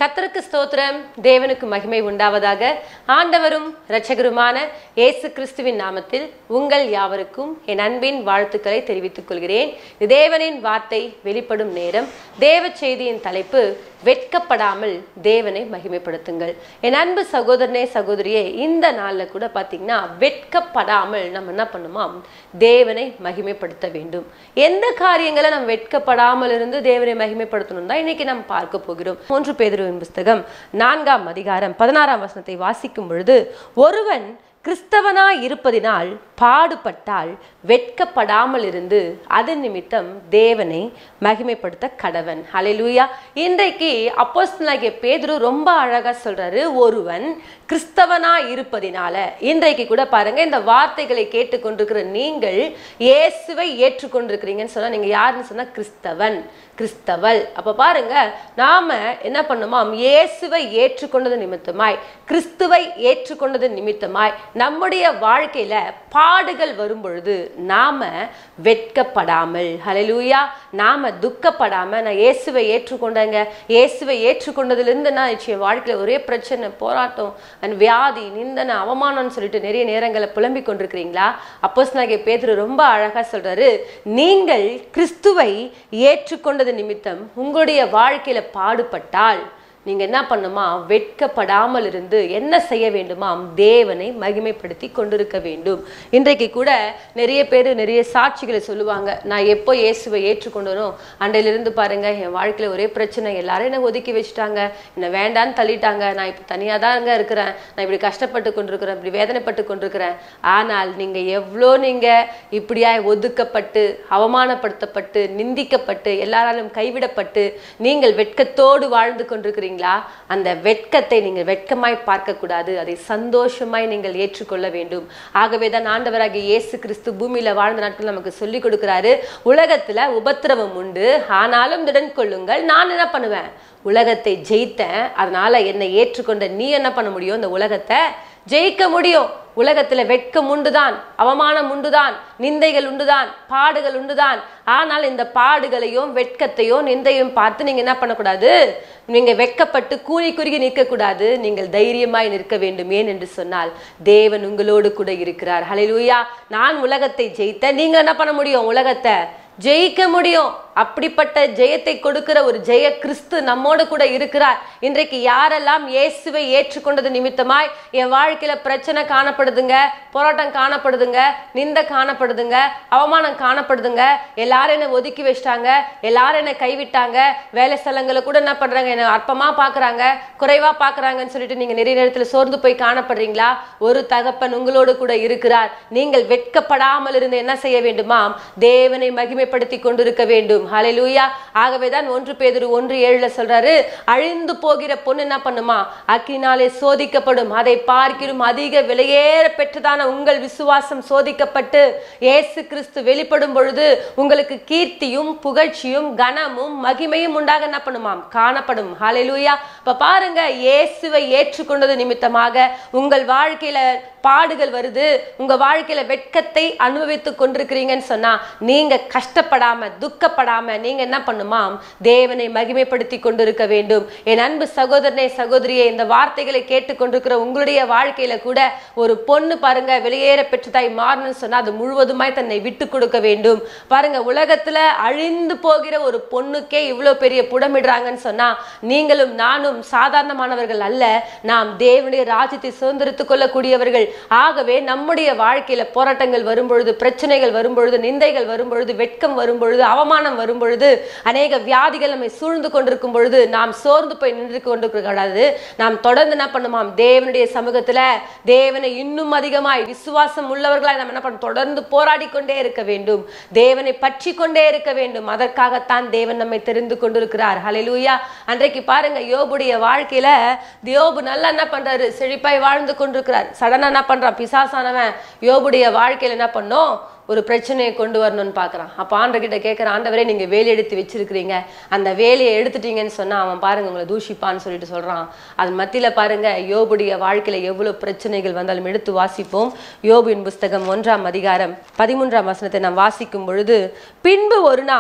கர்த்தருக்கு ஸ்தோத்திரம் தேவனுக்கு மகிமை உண்டாவதாக ஆண்டவரும் இரட்சகருமான இயேசு கிறிஸ்துவின் நாமத்தில் உங்கள் யாவருக்கும் என் அன்பின் வாழ்த்துக்களை தெரிவித்துக் கொள்கிறேன் இது தேவனின் வார்த்தை வெளிப்படும் நேரம் தேவ செய்தியின் தலைப்பு வெட்கப்படாமல் தேவனை மகிமைப்படுத்துங்கள் என் அன்பு சகோதரனே சகோதரியே இந்த நாள்ல கூட பாத்தீங்கன்னா வெட்கப்படாமல் நம்ம என்ன பண்ணுமா தேவனை மகிமைப்படுத்த வேண்டும் எந்த காரியங்களை நம்ம வெட்கப்படாமல் இருந்து தேவனை மகிமைப்படுத்தணும் தான் இன்னைக்கு நம்ம பார்க்க போகிறோம் மூன்று பேதுருவின் புஸ்தகம் நான்காம் அதிகாரம் பதினாறாம் வசனத்தை வாசிக்கும் பொழுது ஒருவன் கிறிஸ்தவனாய் இருப்பதினால் பாடுபட்டால் வெட்கப்படாமல் இருந்து அதன் நிமித்தம் தேவனை மகிமைப்படுத்த கடவன் ஹalleluya இன்றைக்கு அப்போஸ்தலனாகிய பேதுரு ரொம்ப அழகா சொல்றாரு ஒருவன் கிறிஸ்தவனா இருப்பதினால இன்றைக்கு கூட பாருங்க இந்த வார்த்தைகளை கேட்டுக்கொண்டிருக்கிற நீங்கள் இயேசுவை ஏற்றுக்கொண்டிருக்கிறீங்கன்னு சொன்னா நீங்க யாருன்னு சொன்னா கிறிஸ்தவன் கிறிஸ்தவல் அப்ப பாருங்க நாம என்ன பண்ணுமாம் இயேசுவை ஏற்றுக்கொண்டது நிமித்தமாய் கிறிஸ்துவை ஏற்றுக்கொண்டது நிமித்தமாய் நம்முடைய வாழ்க்கையில பாடுகள் வரும் பொழுது நாம வெட்கப்படாமல் ஹalleluya நாம துக்கப்படாம நான் இயேசுவை ஏற்றுக்கொண்டேங்க இயேசுவை ஏற்றுக்கொண்டதிலிருந்து நான் என் வாழ்க்கையில ஒரே பிரச்சனை போராட்டம் அண்ட் வியாதி நிந்தனை அவமானம்னு சொல்லிட்டு நிறைய நேரங்களை புலம்பிக் கொண்டிருக்கிறீங்களா அப்போஸ் நாகிய பேதுரு ரொம்ப அழகா சொல்றாரு நீங்கள் கிறிஸ்துவை ஏற்றுக்கொண்டது நிமித்தம் உங்களுடைய வாழ்க்கையில பாடுபட்டால் நீங்க என்ன பண்ணுமா வெட்கப்படாமல் இருந்து என்ன செய்ய வேண்டுமாம் தேவனை மகிமைப்படுத்தி கொண்டிருக்க வேண்டும் இன்றைக்கு கூட நிறைய பேர் நிறைய சாட்சிகளை சொல்லுவாங்க நான் எப்போ இயேசுவை ஏற்றுக்கொண்டனோ அண்டையிலிருந்து பாருங்க என் வாழ்க்கையில ஒரே பிரச்சனை எல்லாரும் என்னை ஒதுக்கி வச்சுட்டாங்க என்னை வேண்டான்னு தள்ளிட்டாங்க நான் இப்போ தனியாக தாங்க இருக்கிறேன் நான் இப்படி கஷ்டப்பட்டு கொண்டிருக்கிறேன் இப்படி வேதனைப்பட்டு கொண்டிருக்கிறேன் ஆனால் நீங்க எவ்வளோ நீங்க இப்படியாய் ஒதுக்கப்பட்டு அவமானப்படுத்தப்பட்டு நிந்திக்கப்பட்டு எல்லாராலும் கைவிடப்பட்டு நீங்கள் வெட்கத்தோடு வாழ்ந்து கொண்டிருக்கிறீங்களா அந்த வெட்கத்தை நீங்கள் வெட்கமாய் பார்க்க கூடாது அதை சந்தோஷமாய் நீங்கள் ஏற்றுக்கொள்ள வேண்டும் ஆகவே தான் ஆண்டவராகிய இயேசு கிறிஸ்து பூமியில வாழ்ந்த நாட்கள் நமக்கு சொல்லி கொடுக்கிறாரு உலகத்துல உபத்திரவம் உண்டு ஆனாலும் திடன் கொள்ளுங்கள் நான் என்ன பண்ணுவேன் உலகத்தை ஜெயித்தேன் அதனால என்னை ஏற்றுக்கொண்ட நீ என்ன பண்ண முடியும் இந்த உலகத்தை ஜெயிக்க முடியும் உலகத்துல வெட்கம் உண்டுதான் அவமானம் உண்டுதான் நிந்தைகள் உண்டுதான் பாடுகள் உண்டுதான் ஆனால் இந்த பாடுகளையும் வெட்கத்தையும் நிந்தையும் பார்த்து நீங்க என்ன பண்ணக்கூடாது நீங்க வெட்கப்பட்டு கூனி குறுகி நிற்க கூடாது நீங்கள் தைரியமாய் நிற்க வேண்டும் ஏன் என்று சொன்னால் தேவன் உங்களோடு கூட இருக்கிறார் ஹalleluya நான் உலகத்தை ஜெயித்த நீங்க என்ன பண்ண முடியும் உலகத்தை ஜெயிக்க முடியும் அப்படிப்பட்ட ஜெயத்தை கொடுக்கிற ஒரு ஜெய கிறிஸ்து நம்மோடு கூட இருக்கிறார் இன்றைக்கு யாரெல்லாம் இயேசுவை ஏற்றுக்கொண்டது நிமித்தமாய் என் வாழ்க்கையில பிரச்சனை காணப்படுதுங்க போராட்டம் காணப்படுதுங்க நிந்த காணப்படுதுங்க அவமானம் காணப்படுதுங்க எல்லாரும் என்னை ஒதுக்கி வச்சிட்டாங்க எல்லாரும் என்னை கைவிட்டாங்க வேலை ஸ்தலங்களை கூட என்ன பண்றாங்க என்ன அற்பமா பாக்குறாங்க குறைவா பாக்குறாங்கன்னு சொல்லிட்டு நீங்க நிறைய நேரத்துல சோர்ந்து போய் காணப்படுறீங்களா ஒரு தகப்பன் உங்களோடு கூட இருக்கிறார் நீங்கள் வெட்கப்படாமல் இருந்து என்ன செய்ய வேண்டுமாம் தேவனை மகிமைப்படுத்தி கொண்டிருக்க வேண்டும் ஹalleluya ஆகவே தான் ஒன்று பேதுரு ஒன்று ஏழுல சொல்றாரு அழிந்து போகிற பொண்ணு என்ன பண்ணுமா அக்கினாலே சோதிக்கப்படும் அதை பார்க்கிலும் அதிக விலையேற பெற்றதான உங்கள் விசுவாசம் சோதிக்கப்பட்டு இயேசு கிறிஸ்து வெளிப்படும் பொழுது உங்களுக்கு கீர்த்தியும் புகழ்ச்சியும் கனமும் மகிமையும் உண்டாக என்ன பண்ணுமாம் காணப்படும் ஹalleluya இப்ப பாருங்க இயேசுவை ஏற்றுக்கொண்டது நிமித்தமாக உங்கள் வாழ்க்கையில பாடுகள் வருது உங்க வாழ்க்கையில வெட்கத்தை அனுபவித்துக் கொண்டிருக்கிறீங்கன்னு சொன்னா நீங்க கஷ்டப்படாம துக்கப்படாம நீங்க என்ன பண்ணுமாம் தேவனை மகிமைப்படுத்தி கொண்டிருக்க வேண்டும் என் அன்பு சகோதரனே சகோதரியே இந்த வார்த்தைகளை கேட்டுக்கொண்டிருக்கிற உங்களுடைய வாழ்க்கையில கூட ஒரு பொண்ணு பாருங்க வெளியேற பெற்றதாய் மாறணும்னு சொன்னா அது முழுவதுமாய் தன்னை விட்டு கொடுக்க வேண்டும் பாருங்க உலகத்துல அழிந்து போகிற ஒரு பொண்ணுக்கே இவ்வளவு பெரிய புடமிடுறாங்கன்னு சொன்னா நீங்களும் நானும் சாதாரணமானவர்கள் அல்ல நாம் தேவனுடைய ராஜ்யத்தை சுதந்திரத்துக் கொள்ளக்கூடியவர்கள் ஆகவே நம்முடைய வாழ்க்கையில போராட்டங்கள் வரும்பொழுது பிரச்சனைகள் வரும்பொழுது நிந்தைகள் வரும்பொழுது வெட்கம் வரும்பொழுது அவமானம் வரும்பொழுது அநேக வியாதிகள் நம்மை சூழ்ந்து கொண்டிருக்கும் பொழுது நாம் சோர்ந்து போய் நின்று கொண்டிருக்க கூடாது நாம் தொடர்ந்து என்ன பண்ணுமாம் தேவனுடைய சமூகத்துல தேவனை இன்னும் அதிகமாய் விசுவாசம் உள்ளவர்களாய் நம்ம என்ன பண்ண தொடர்ந்து போராடி கொண்டே இருக்க வேண்டும் தேவனை பற்றி கொண்டே இருக்க வேண்டும் அதற்காகத்தான் தேவன் நம்மை தெரிந்து கொண்டிருக்கிறார் ஹalleluya அன்றைக்கு பாருங்க யோபுடைய வாழ்க்கையில யோபு நல்லா என்ன பண்றாரு செழிப்பாய் வாழ்ந்து கொண்டிருக்கிறார் சடனா என்ன பண்றான் பிசாசானவன் யோபுடைய வாழ்க்கையில என்ன பண்ணோம் ஒரு பிரச்சனையை கொண்டு வரணும்னு பார்க்குறான் அப்போ ஆண்டர்கிட்ட கேட்குற ஆண்டவரே நீங்கள் வேலை எடுத்து வச்சிருக்கிறீங்க அந்த வேலையை எடுத்துட்டீங்கன்னு சொன்னால் அவன் பாருங்க உங்களை தூஷிப்பான்னு சொல்லிட்டு சொல்கிறான் அது மத்தியில் பாருங்க யோபுடைய வாழ்க்கையில் எவ்வளோ பிரச்சனைகள் வந்தாலும் எடுத்து வாசிப்போம் யோபுவின் புஸ்தகம் ஒன்றாம் அதிகாரம் பதிமூன்றாம் வசனத்தை நாம் வாசிக்கும் பொழுது பின்பு ஒரு நாள்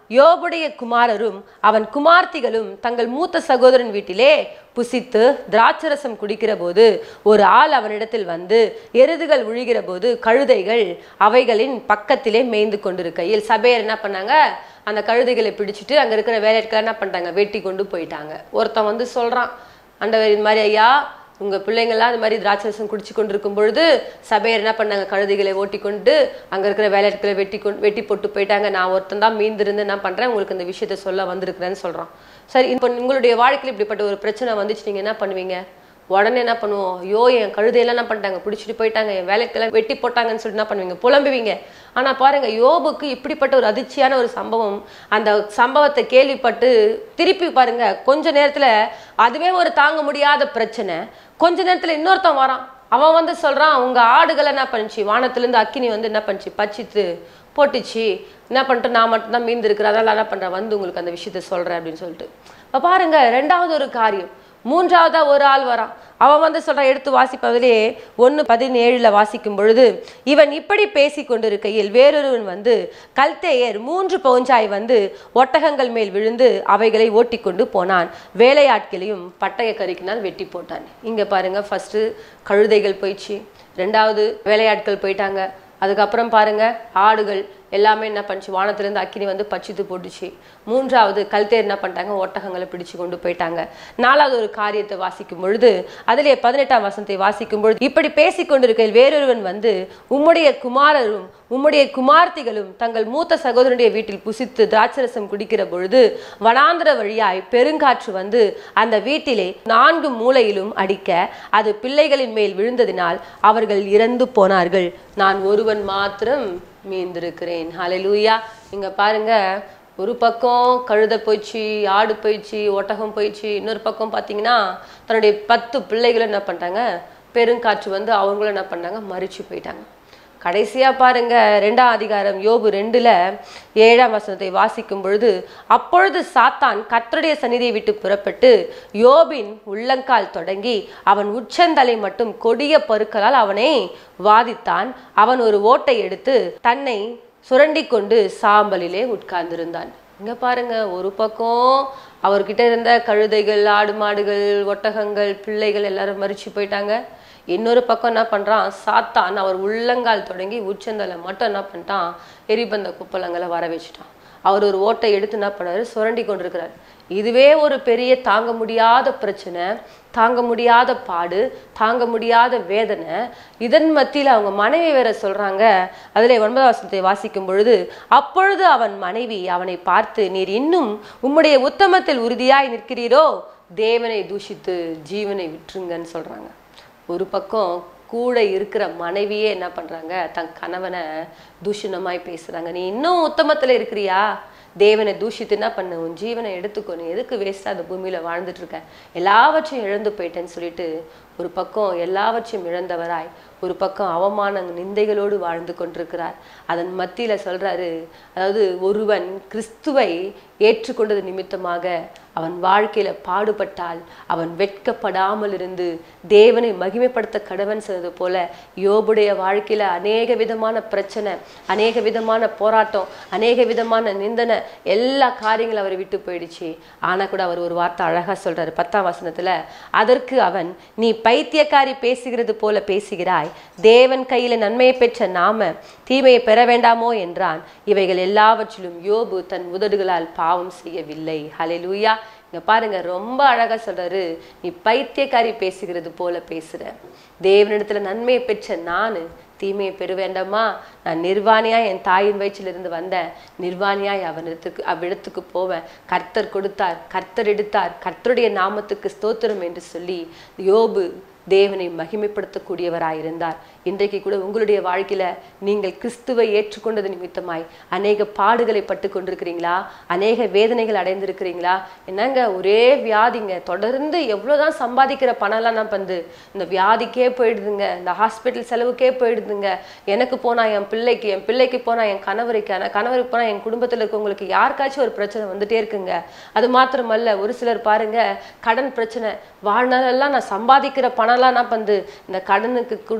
யோபுடைய குமாரரும் அவன் குமார்த்திகளும் தங்கள் மூத்த சகோதரன் வீட்டிலே புசித்து திராட்சரசம் குடிக்கிற போது ஒரு ஆள் அவனிடத்தில் வந்து எருதுகள் உழுகிற போது கழுதைகள் அவைகளின் பக்கத்திலே மேய்ந்து கொண்டிருக்கையில் சபையர் என்ன பண்ணாங்க அந்த கழுதைகளை பிடிச்சிட்டு அங்க இருக்கிற வேலையாட்கள் என்ன பண்ணிட்டாங்க வெட்டி கொண்டு போயிட்டாங்க ஒருத்தன் வந்து சொல்றான் ஆண்டவர் இது மாதிரி ஐயா உங்க பிள்ளைங்கள்லாம் இது மாதிரி திராட்சரசம் குடிச்சு கொண்டிருக்கும் பொழுது சபையர் என்ன பண்ணாங்க கழுதைகளை ஓட்டி கொண்டு அங்க இருக்கிற வேலையாட்களை வெட்டி கொண்டு வெட்டி போட்டு போயிட்டாங்க நான் ஒருத்தன் தான் மீந்திருந்து என்ன பண்றேன் உங்களுக்கு இந்த விஷயத்த சொல்ல வந்திருக்கிறேன்னு சொல்றான் சரி இப்போ உங்களுடைய வாழ்க்கையில் இப்படிப்பட்ட ஒரு பிரச்சனை வந்துச்சு நீங்க என்ன பண்ணுவீங்க உடனே என்ன பண்ணுவோம் ஐயோ என் கழுதையெல்லாம் என்ன பண்ணிட்டாங்க பிடிச்சிட்டு போயிட்டாங்க என் வேலைக்கெல்லாம் வெட்டி போட்டாங்கன்னு சொல்லிட்டு என்ன பண்ணுவீங்க புலம்புவீங்க ஆனா பாருங்க யோபுக்கு இப்படிப்பட்ட ஒரு அதிர்ச்சியான ஒரு சம்பவம் அந்த சம்பவத்தை கேள்விப்பட்டு திருப்பி பாருங்க கொஞ்ச நேரத்துல அதுவே ஒரு தாங்க முடியாத பிரச்சனை கொஞ்ச நேரத்துல இன்னொருத்தன் வரான் அவன் வந்து சொல்றான் உங்க ஆடுகளை என்ன பண்ணுச்சு வானத்துல இருந்து அக்கினி வந்து என்ன பண்ணுச்சு பச்சித்து போட்டுச்சு என்ன பண்ணிட்டு நான் மட்டும் தான் மீந்து இருக்கிறேன் அதனால என்ன பண்றேன் வந்து உங்களுக்கு அந்த விஷயத்த சொல்றேன் அப்படின்னு சொல்லிட்டு இப்ப பாருங்க ரெண்டாவது ஒரு காரியம் மூன்றாவதா ஒரு ஆள் வரான் அவன் வந்து சொல்றான் எடுத்து வாசிப்பதிலே ஒன்று பதினேழுல வாசிக்கும் பொழுது இவன் இப்படி பேசி கொண்டிருக்கையில் வேறொருவன் வந்து கல்தேயர் மூன்று பவுஞ்சாய் வந்து ஒட்டகங்கள் மேல் விழுந்து அவைகளை ஓட்டி கொண்டு போனான் வேலையாட்களையும் பட்டய கறிக்கினால் வெட்டி போட்டான் இங்க பாருங்க ஃபர்ஸ்ட் கழுதைகள் போயிடுச்சு ரெண்டாவது வேலையாட்கள் போயிட்டாங்க அதுக்கப்புறம் பாருங்க ஆடுகள் எல்லாமே என்ன பண்ணுச்சு வானத்திலிருந்து அக்கினி வந்து பச்சித்து போட்டுச்சு மூன்றாவது கல்தேர் என்ன பண்ணிட்டாங்க ஒட்டகங்களை பிடிச்சு கொண்டு போயிட்டாங்க நாலாவது ஒரு காரியத்தை வாசிக்கும் பொழுது அதிலே பதினெட்டாம் வசனத்தை வாசிக்கும் பொழுது இப்படி பேசிக் கொண்டிருக்கையில் வேறொருவன் வந்து உம்முடைய குமாரரும் உம்முடைய குமார்த்திகளும் தங்கள் மூத்த சகோதரனுடைய வீட்டில் புசித்து திராட்சரசம் குடிக்கிற பொழுது வனாந்திர வழியாய் பெருங்காற்று வந்து அந்த வீட்டிலே நான்கு மூலையிலும் அடிக்க அது பிள்ளைகளின் மேல் விழுந்ததினால் அவர்கள் இறந்து போனார்கள் நான் ஒருவன் மாத்திரம் மீந்திருக்கிறேன் ஹalleluya இங்க பாருங்க ஒரு பக்கம் கழுதை போயிடுச்சு ஆடு போயிடுச்சு ஒட்டகம் போயிடுச்சு இன்னொரு பக்கம் பார்த்தீங்கன்னா தன்னுடைய பத்து பிள்ளைகளை என்ன பண்ணிட்டாங்க பெருங்காற்று வந்து அவங்களும் என்ன பண்ணாங்க மறிச்சு போயிட்டாங்க கடைசியா பாருங்க ரெண்டாம் அதிகாரம் யோபு ரெண்டுல ஏழாம் வசனத்தை வாசிக்கும் பொழுது அப்பொழுது சாத்தான் கர்த்தருடைய சந்நிதியை விட்டு புறப்பட்டு யோபின் உள்ளங்கால் தொடங்கி அவன் உச்சந்தலை மட்டும் கொடிய பருக்களால் அவனை வாதித்தான் அவன் ஒரு ஓட்டை எடுத்து தன்னை சுரண்டி கொண்டு சாம்பலிலே உட்கார்ந்திருந்தான் இங்க பாருங்க ஒரு பக்கம் அவர்கிட்ட இருந்த கழுதைகள் ஆடு மாடுகள் ஒட்டகங்கள் பிள்ளைகள் எல்லாரும் மறிச்சு போயிட்டாங்க இன்னொரு பக்கம் என்ன பண்றான் சாத்தான் அவர் உள்ளங்கால் தொடங்கி உச்சந்தலை மட்டும் என்ன பண்ணிட்டான் எரிபந்த குப்பலங்களை வர வச்சுட்டான் அவர் ஒரு ஓட்டை எடுத்து என்ன பண்ணாரு சுரண்டி கொண்டிருக்கிறார் இதுவே ஒரு பெரிய தாங்க முடியாத பிரச்சனை தாங்க முடியாத பாடு தாங்க முடியாத வேதனை இதன் மத்தியில் அவங்க மனைவி வேற சொல்றாங்க அதிலே ஒன்பதாம் வசனத்தை வாசிக்கும் பொழுது அப்பொழுது அவன் மனைவி அவனை பார்த்து நீர் இன்னும் உம்முடைய உத்தமத்தில் உறுதியாய் நிற்கிறீரோ தேவனை தூஷித்து ஜீவனை விட்டுருங்கன்னு சொல்றாங்க ஒரு பக்கம் கூட இருக்கிற மனைவியே என்ன பண்றாங்க தன் கணவனை தூஷணமாய் பேசுறாங்க நீ இன்னும் உத்தமத்துல இருக்கிறியா தேவனை தூஷித்து என்ன பண்ணு உன் ஜீவனை எடுத்துக்கோ நீ எதுக்கு வேஸ்டா அந்த பூமியில வாழ்ந்துட்டு இருக்க எல்லாவற்றையும் இழந்து போயிட்டேன்னு சொல்லிட்டு ஒரு பக்கம் எல்லாவற்றையும் இழந்தவராய் ஒரு பக்கம் அவமான நிந்தைகளோடு வாழ்ந்து கொண்டிருக்கிறார் அதன் மத்தியில சொல்றாரு அதாவது ஒருவன் கிறிஸ்துவை ஏற்றுக்கொண்டது நிமித்தமாக அவன் வாழ்க்கையில பாடுபட்டால் அவன் வெட்கப்படாமல் இருந்து தேவனை மகிமைப்படுத்த கடவன் சொன்னது போல யோபுடைய வாழ்க்கையில அநேக விதமான பிரச்சனை அநேக விதமான போராட்டம் அநேக விதமான நிந்தனை எல்லா காரியங்களும் அவரை விட்டு போயிடுச்சு ஆனா கூட அவர் ஒரு வார்த்தை அழகா சொல்றாரு பத்தாம் வசனத்துல அதற்கு அவன் நீ பைத்தியக்காரி பேசுகிறது போல பேசுகிறாய் தேவன் கையில நன்மையை பெற்ற நாம தீமையை பெற வேண்டாமோ என்றான் இவைகள் எல்லாவற்றிலும் யோபு தன் உதடுகளால் பாவம் செய்யவில்லை ஹalleluya இங்க பாருங்க ரொம்ப அழகா சொல்றாரு நீ பைத்தியக்காரி பேசுகிறது போல பேசுற தேவனிடத்துல நன்மையை பெற்ற நானு தீமையை பெற வேண்டாமா நான் நிர்வாணியாய் என் தாயின் வயிற்றிலிருந்து வந்தேன் நிர்வாணியாய் அவனிடத்துக்கு அவ்விடத்துக்கு போவேன் கர்த்தர் கொடுத்தார் கர்த்தர் எடுத்தார் கர்த்தருடைய நாமத்துக்கு ஸ்தோத்திரம் என்று சொல்லி யோபு தேவனை மகிமைப்படுத்தக்கூடியவராயிருந்தார் இன்றைக்கு கூட உங்களுடைய வாழ்க்கையில நீங்கள் கிறிஸ்துவை ஏற்றுக்கொண்டது நிமித்தமாய் அநேக பாடுகளை பட்டு கொண்டிருக்கிறீங்களா அநேக வேதனைகள் அடைந்திருக்கிறீங்களா என்னங்க ஒரே வியாதிங்க தொடர்ந்து எவ்வளவுதான் சம்பாதிக்கிற பணம்லாம் நான் வந்து இந்த வியாதிக்கே போயிடுதுங்க இந்த ஹாஸ்பிட்டல் செலவுக்கே போயிடுதுங்க எனக்கு போனா என் பிள்ளைக்கு என் பிள்ளைக்கு போனா என் கணவருக்கு ஆனா கணவருக்கு போனா என் குடும்பத்துல இருக்கவங்களுக்கு யாருக்காச்சும் ஒரு பிரச்சனை வந்துட்டே இருக்குங்க அது மாத்திரமல்ல ஒரு சிலர் பாருங்க கடன் பிரச்சனை வாழ்நாளெல்லாம் நான் சம்பாதிக்கிற பணம்லாம் நான் வந்து இந்த கடனுக்கு கொடுத்து கொடுத்து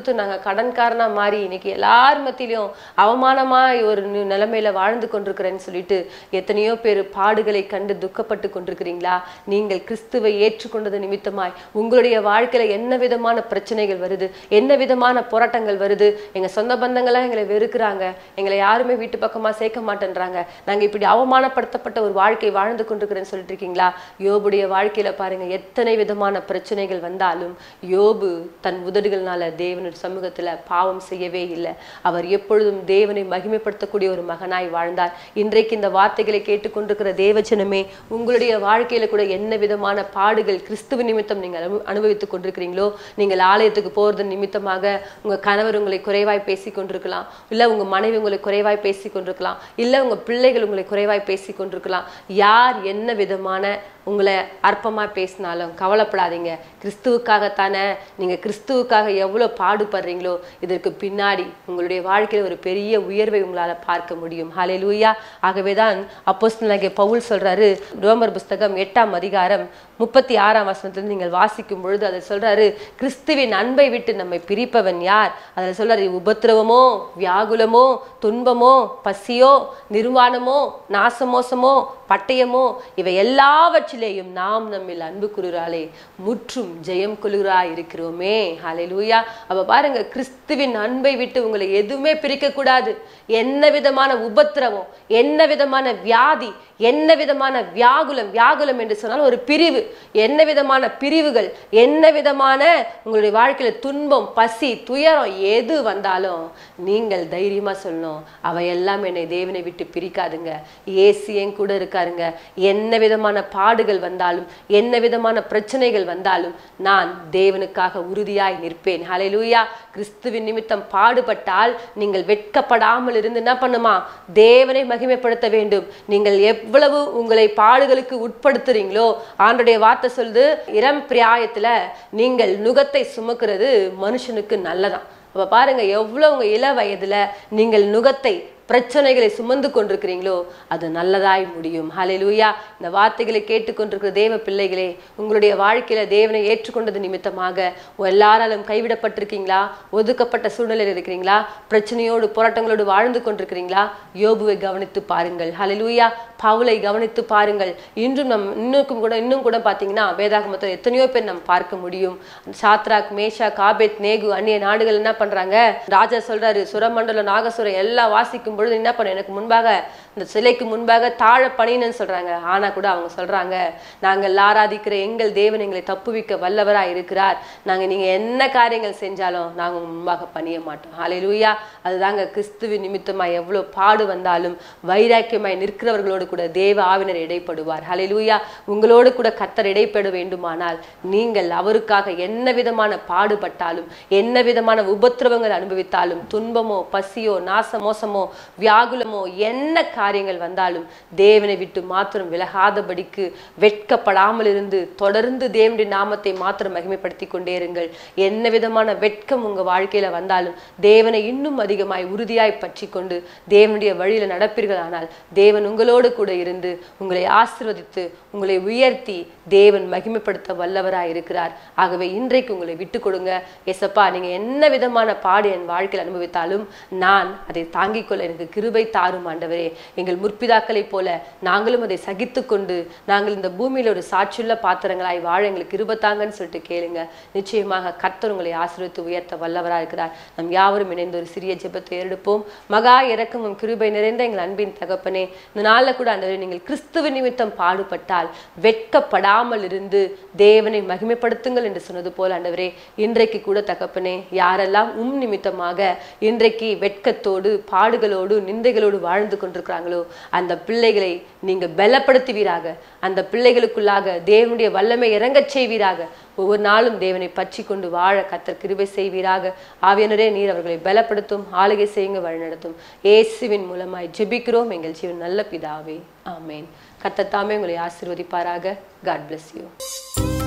கொடுத்து நாங்க கடன்காரனா மாறி இன்னைக்கு எல்லார் மத்தியிலும் அவமானமா ஒரு நி- நிலைமையில வாழ்ந்து கொண்டிருக்கிறேன்னு சொல்லிட்டு எத்தனையோ பேர் பாடுகளை கண்டு துக்கப்பட்டு கொண்டிருக்கிறீங்களா நீங்கள் கிறிஸ்துவை ஏற்றுக்கொண்டது நிமித்தமாய் உங்களுடைய வாழ்க்கையில என்ன விதமான பிரச்சனைகள் வருது என்ன விதமான போராட்டங்கள் வருது எங்க சொந்த பந்தங்களா எங்களை வெறுக்கிறாங்க எங்களை யாருமே வீட்டு பக்கமா சேர்க்க மாட்டேன்றாங்க நாங்க இப்படி அவமானப்படுத்தப்பட்ட ஒரு வாழ்க்கை வாழ்ந்து கொண்டிருக்கிறேன்னு சொல்லிட்டு இருக்கீங்களா யோபுடைய வாழ்க்கையில பாருங்க எத்தனை விதமான பிரச்சனைகள் வந்தாலும் யோபு தன் உதடுகள்னால தேவனுடைய சமூகத்துல பாவம் செய்யவே இல்லை அவர் எப்பொழுதும் தேவனை மகிமைப்படுத்தக்கூடிய ஒரு மகனாய் வாழ்ந்தார் இன்றைக்கு இந்த வார்த்தைகளை கேட்டுக்கொண்டிருக்கிற தேவஜனமே உங்களுடைய வாழ்க்கையில கூட என்ன விதமான பாடுகள் கிறிஸ்துவ நிமித்தம் நீங்கள் அனு- அனுபவித்துக் கொண்டிருக்கிறீங்களோ நீங்கள் ஆலயத்துக்கு போறது நிமித்தமாக உங்க கணவர் உங்களை குறைவாய் பேசி கொண்டிருக்கலாம் இல்ல உங்க மனைவி உங்களை குறைவாய் பேசி கொண்டிருக்கலாம் இல்ல உங்க பிள்ளைகள் உங்களை குறைவாய் பேசி கொண்டிருக்கலாம் யார் என்ன விதமான உங்களை அற்பமா பேசினாலும் கவலைப்படாதீங்க கிறிஸ்துவுக்காகத்தானே நீங்க கிறிஸ்துவுக்காக எவ்வளவு பாடுபடுறீங்களோ இதற்கு பின்னாடி உங்களுடைய வாழ்க்கையில ஒரு பெரிய உயர்வை உங்களால பார்க்க முடியும் ஹalleluya ஆகவேதான் அப்போஸ்தலனாகிய பவுல் சொல்றாரு ரோமர் புஸ்தகம் எட்டாம் அதிகாரம் முப்பத்தி ஆறாம் வசனத்துல நீங்கள் வாசிக்கும் பொழுது அதை சொல்றாரு கிறிஸ்துவின் அன்பை விட்டு நம்மை பிரிப்பவன் யார் அதில் சொல்றாரு உபத்திரவமோ வியாகுலமோ துன்பமோ பசியோ நிர்வாணமோ நாசமோசமோ பட்டயமோ இவை எல்லாவற்றிலேயும் நாம் நம்மில் அன்பு கூறுகிறாளே முற்றும் ஜெயம் கொள்கிறா இருக்கிறோமே ஹalleluya அப்ப பாருங்க கிறிஸ்துவின் அன்பை விட்டு உங்களை எதுவுமே பிரிக்க கூடாது என்ன விதமான உபத்திரவம் என்ன விதமான வியாதி என்ன விதமான வியாகுலம் வியாகுலம் என்று சொன்னால் ஒரு பிரிவு என்ன விதமான பிரிவுகள் என்ன விதமான உங்களுடைய வாழ்க்கையில துன்பம் பசி துயரம் எது வந்தாலும் நீங்கள் தைரியமா சொல்லணும் அவையெல்லாம் என்னை தேவனை விட்டு பிரிக்காதுங்க ஏசு என் கூட இருக்காருங்க என்ன விதமான பாடுகள் வந்தாலும் என்ன விதமான பிரச்சனைகள் வந்தாலும் நான் தேவனுக்காக உறுதியாய் நிற்பேன் ஹalleluya கிறிஸ்துவின் நிமித்தம் பாடுபட்டால் நீங்கள் வெட்கப்படாமல் இருந்து என்ன பண்ணுமா தேவனை மகிமைப்படுத்த வேண்டும் நீங்கள் எவ்வளவு உங்களை பாடுகளுக்கு உட்படுத்துறீங்களோ ஆண்டுடைய வார்த்தை சொல்லுது இளம் பிராயத்துல நீங்கள் நுகத்தை சுமக்கிறது மனுஷனுக்கு நல்லதான் அப்ப பாருங்க எவ்வளவு உங்க இள வயதுல நீங்கள் நுகத்தை பிரச்சனைகளை சுமந்து கொண்டிருக்கிறீங்களோ அது நல்லதாய் முடியும் ஹalleluya இந்த வார்த்தைகளை கேட்டுக்கொண்டிருக்கிற தேவ பிள்ளைகளே உங்களுடைய வாழ்க்கையில தேவனை ஏற்றுக்கொண்டது நிமித்தமாக எல்லாராலும் கைவிடப்பட்டிருக்கீங்களா ஒதுக்கப்பட்ட சூழ்நிலையில் இருக்கிறீங்களா பிரச்சனையோடு போராட்டங்களோடு வாழ்ந்து கொண்டிருக்கிறீங்களா யோபுவை கவனித்து பாருங்கள் ஹalleluya பவுலை கவனித்து பாருங்கள் இன்றும் நம் இன்னும் கூட இன்னும் கூட பார்த்தீங்கன்னா வேதாகமத்தில் எத்தனையோ பேர் நம்ம பார்க்க முடியும் சாத்ராக் மேஷா காபேத் நேகு அந்நிய நாடுகள் என்ன பண்றாங்க ராஜா சொல்றாரு சுரமண்டல நாகசுரம் எல்லாம் வாசிக்கும் பொழுது என்ன பண்ண எனக்கு முன்பாக இந்த சிலைக்கு முன்பாக தாழ பணின்னு சொல்றாங்க ஆனா கூட அவங்க சொல்றாங்க நாங்கள் ஆராதிக்கிற எங்கள் தேவன் எங்களை தப்புவிக்க வல்லவரா இருக்கிறார் நாங்க நீங்க என்ன காரியங்கள் செஞ்சாலும் நாங்க உங்க முன்பாக பணிய மாட்டோம் ஹalleluya அதுதாங்க கிறிஸ்துவின் நிமித்தமா எவ்வளவு பாடு வந்தாலும் வைராக்கியமாய் நிற்கிறவர்களோடு கூட தேவ ஆவினர் இடைப்படுவார் ஹalleluya உங்களோடு கூட கத்தர் இடைப்பட வேண்டுமானால் நீங்கள் அவருக்காக என்ன விதமான பாடுபட்டாலும் என்ன விதமான உபத்திரவங்கள் அனுபவித்தாலும் துன்பமோ பசியோ நாச மோசமோ வியாகுலமோ என்ன காரியங்கள் வந்தாலும் தேவனை விட்டு மாத்திரம் விலகாதபடிக்கு வெட்கப்படாமல் இருந்து தொடர்ந்து தேவனுடைய நாமத்தை மாத்திரம் மகிமைப்படுத்தி கொண்டே இருங்கள் என்ன விதமான வெட்கம் உங்க வாழ்க்கையில வந்தாலும் தேவனை இன்னும் அதிகமாய் உறுதியாய் பற்றி கொண்டு தேவனுடைய வழியில நடப்பீர்களானால் தேவன் உங்களோடு கூட இருந்து உங்களை ஆசீர்வதித்து உங்களை உயர்த்தி தேவன் மகிமைப்படுத்த வல்லவராய் இருக்கிறார் ஆகவே இன்றைக்கு உங்களை விட்டு கொடுங்க எசப்பா நீங்க என்ன விதமான பாடு என் வாழ்க்கையில் அனுபவித்தாலும் நான் அதை தாங்கிக் கொள்ள எனக்கு கிருபை தாரும் ஆண்டவரே எங்கள் முற்பிதாக்களைப் போல நாங்களும் அதை சகித்து கொண்டு நாங்கள் இந்த பூமியில ஒரு சாட்சியுள்ள பாத்திரங்களாய் வாழ எங்களுக்கு கிருபை தாங்கன்னு சொல்லிட்டு கேளுங்க நிச்சயமாக கர்த்தர் உங்களை ஆசீர்வித்து உயர்த்த வல்லவராக இருக்கிறார் நம் யாவரும் இணைந்து ஒரு சிறிய ஜெபத்தை எடுப்போம் மகா இரக்கமும் கிருபை நிறைந்த எங்கள் அன்பின் தகப்பனே இந்த நாளில் கூட ஆண்டவரே நீங்கள் கிறிஸ்துவ நிமித்தம் பாடுபட்டால் வெட்கப்படாமல் இருந்து தேவனை மகிமைப்படுத்துங்கள் என்று சொன்னது போல ஆண்டவரே இன்றைக்கு கூட தகப்பனே யாரெல்லாம் உம் நிமித்தமாக இன்றைக்கு வெட்கத்தோடு பாடுகளோடு நிந்தைகளோடு வாழ்ந்து கொண்டிருக்கிறாங்களோ அந்த பிள்ளைகளை நீங்க பலப்படுத்துவீராக அந்த பிள்ளைகளுக்குள்ளாக தேவனுடைய வல்லமை இறங்கச் செய்வீராக ஒவ்வொரு நாளும் தேவனை பற்றி கொண்டு வாழ கத்தர் கிருபை செய்வீராக ஆவியனரே நீர் அவர்களை பலப்படுத்தும் ஆளுகை செய்யுங்க வழிநடத்தும் இயேசுவின் மூலமாய் ஜெபிக்கிறோம் எங்கள் ஜீவன் நல்ல பிதாவே ஆமேன் கத்தத்தாமே உங்களை ஆசீர்வதிப்பாராக காட் bless யூ